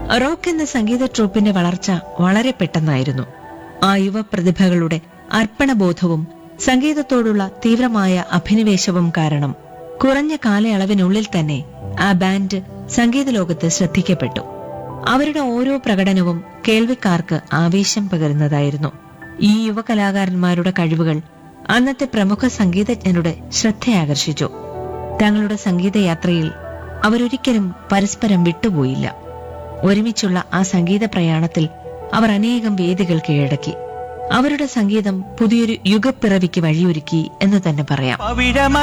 rock എന്ന സംഗീത ട്രൂപ്പിന്റെ വളർച്ച വളരെ പെട്ടെന്നായിരുന്നു ആ യുവ പ്രതിഭകളുടെ അർപ്പണബോധവും സംഗീതത്തോടുള്ള തീവ്രമായ അഭിനിവേശവും കാരണം കുറഞ്ഞ കാലയളവിനുള്ളിൽ തന്നെ ആ ബാൻഡ് സംഗീത ലോകത്ത് ശ്രദ്ധിക്കപ്പെട്ടു അവരുടെ ഓരോ പ്രകടനവും കേൾവിക്കാർക്ക് ആവേശം പകരുന്നതായിരുന്നു ഈ യുവ കലാകാരന്മാരുടെ കഴിവുകൾ അന്നത്തെ പ്രമുഖ സംഗീതജ്ഞരുടെ ശ്രദ്ധയാകർഷിച്ചു തങ്ങളുടെ സംഗീതയാത്രയിൽ അവരൊരിക്കലും പരസ്പരം വിട്ടുപോയില്ല ഒരുമിച്ചുള്ള ആ സംഗീത പ്രയാണത്തിൽ അവർ അനേകം വേദികൾ കീഴടക്കി അവരുടെ സംഗീതം പുതിയൊരു യുഗപ്പിറവിക്ക് വഴിയൊരുക്കി എന്ന് തന്നെ പറയാം പവിഴമ